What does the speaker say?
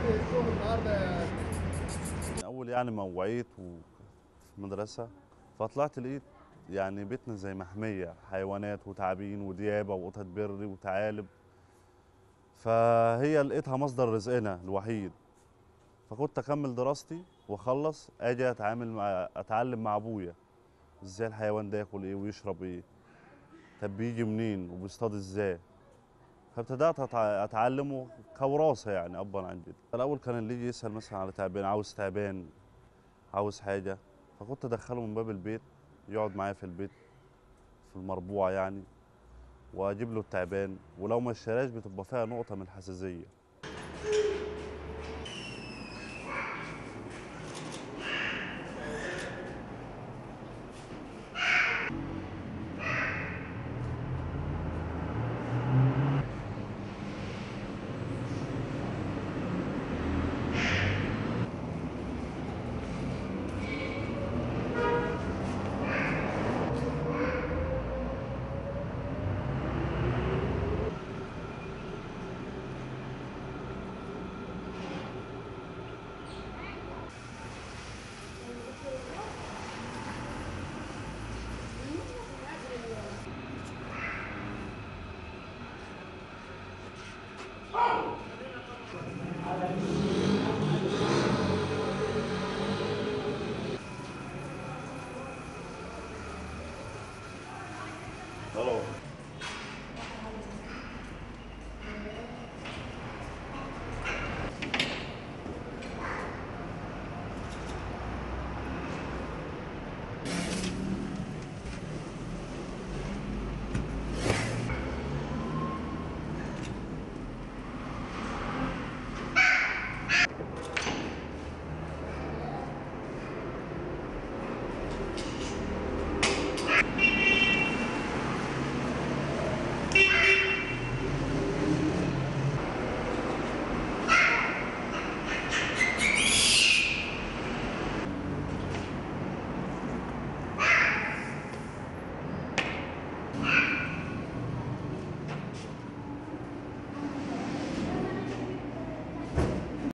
بادئ الشغل النهارده من اول يعني ما وعيت وفي المدرسه فطلعت لقيت يعني بيتنا زي محميه حيوانات وتعابين وديابه وقطط بري وثعالب فهي لقيتها مصدر رزقنا الوحيد فكنت اكمل دراستي واخلص اجي اتعامل مع اتعلم مع ابويا ازاي الحيوان ده ياكل ايه ويشرب ايه طب بيجي منين وبيصطاد ازاي فابتدات أتع- اتعلمه كوراثه يعني ابا عن جد الاول كان اللي يجي يسال مثلا على تعبان عاوز تعبان عاوز حاجه فكنت ادخله من باب البيت يقعد معايا في البيت في المربوعه يعني واجيب له التعبان ولو ما اشتراش بتبقى فيها نقطه من الحساسيه الو